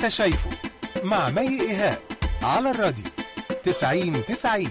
انت شايفه مع مي ايهاب على الراديو 90 90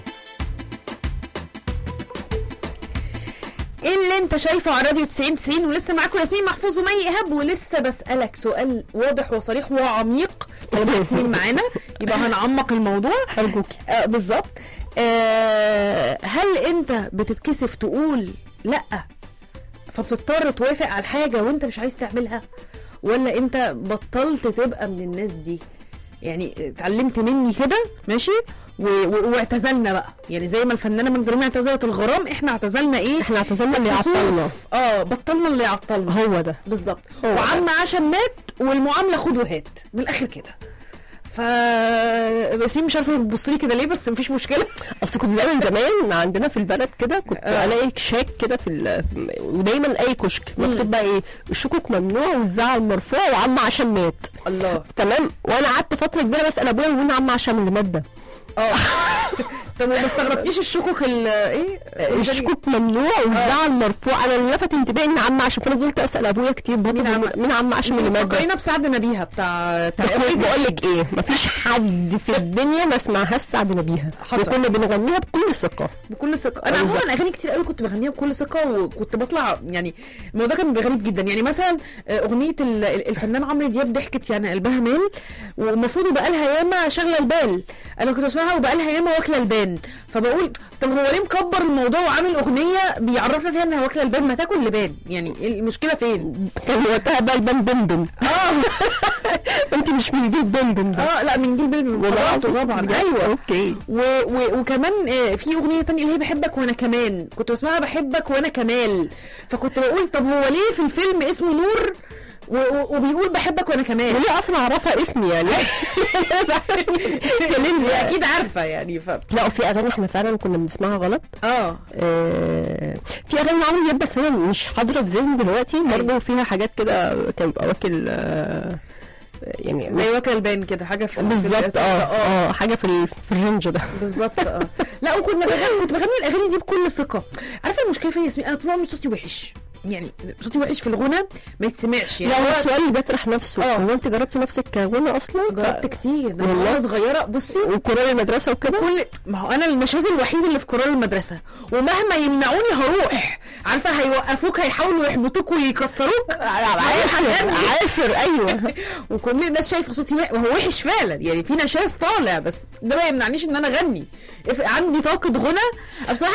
ايه اللي انت شايفه على راديو 90 90 ولسه معاكم ياسمين محفوظ ومي ايهاب ولسه بسالك سؤال واضح وصريح وعميق طالما ياسمين معانا يبقى هنعمق الموضوع ارجوكي آه بالظبط آه هل انت بتتكسف تقول لا فبتضطر توافق على الحاجه وانت مش عايز تعملها ولا انت بطلت تبقى من الناس دي يعني اتعلمت مني كده ماشي و... و... واعتزلنا بقى يعني زي ما الفنانه من ضمن اعتزلت الغرام احنا اعتزلنا ايه احنا اعتزلنا اللي يعطلنا كسوف. اه بطلنا اللي يعطلنا هو ده بالظبط هو ده. وعم عشان مات والمعامله خد وهات من الاخر كده ف ياسمين مش عارفه بتبص لي كده ليه بس مفيش مشكله اصل كنت دايما زمان عندنا في البلد كده كنت آه. الاقي شاك كده في ال- ودايما اي كشك مكتوب بقى ايه الشكوك ممنوع والزعل مرفوع وعم عشان مات الله تمام وانا قعدت فتره كبيره بسال ابويا وين عم عشان اللي مات ده اه طب ما استغربتيش الشكوك ال ايه الشكوك ممنوع والزعل مرفوع انا اللي لفت انتباهي ان عم عشان فانا فضلت اسال ابويا كتير بابا مين عم- مين- مين عم عشان انت اللي مات ده بتفكرينا بسعد نبيها بتاع بتاع بقول لك ايه مفيش حد في الدنيا ما سمعهاش سعد نبيها حصل. وكنا بنغنيها بكل ثقه بكل ثقه انا بالظبط. عموما اغاني كتير قوي كنت بغنيها بكل ثقه وكنت بطلع يعني الموضوع كان بيبقى غريب جدا يعني مثلا آه، اغنيه ال- ال- الفنان عمرو دياب ضحكت يعني قلبها مال والمفروض يبقى لها ياما شغله البال انا كنت بسمعها وبقى لها ياما واكله البان فبقول طب هو ليه مكبر الموضوع وعامل اغنيه بيعرفنا فيها انها واكله البان ما تاكل لبان يعني إيه المشكله فين كان وقتها بقى البن بمبم اه انت مش من جيل بمبم ده اه لا من جيل بيبي والله العظيم طبعا بجد؟ ايوه اوكي و و وكمان آه، في اغنيه تانية اللي هي بحبك وانا كمان كنت بسمعها بحبك وانا كمال فكنت بقول طب هو ليه في الفيلم اسمه نور و و وبيقول بحبك وانا كمان وليه اصلا اعرفها اسمي يعني هي اكيد عارفه يعني ف لا وفي اغاني احنا فعلا كنا بنسمعها غلط اه آه، في اغاني عمرو دياب بس انا مش حاضره في ذهني دلوقتي برضه فيها حاجات كده كان بيبقى واكل آه، يعني زي واكله البان كده حاجه في بالظبط اه اه حاجه في ال- في الرينج ده بالظبط اه لا وكنا بغني كنت بغني الاغاني دي بكل ثقه عارفه المشكله فيا يا ياسمين انا طول عمري صوتي وحش يعني صوتي وحش في الغنى ما يتسمعش يعني لا هو هو السؤال اللي بيطرح نفسه آه. هو انت جربتي نفسك كغنى اصلا جربت كتير ده والله؟ والله صغيره بصي وكورال المدرسه وكده كل ما هو انا النشاز الوحيد اللي في كورال المدرسه ومهما يمنعوني هروح عارفه هيوقفوك هيحاولوا يحبطوك ويكسروك عافر عافر ايوه وكل الناس شايفه صوتي وحش وهو وحش فعلا يعني في نشاز طالع بس ده ما يمنعنيش ان انا اغني if- عندي طاقه غنى أنا بصراحه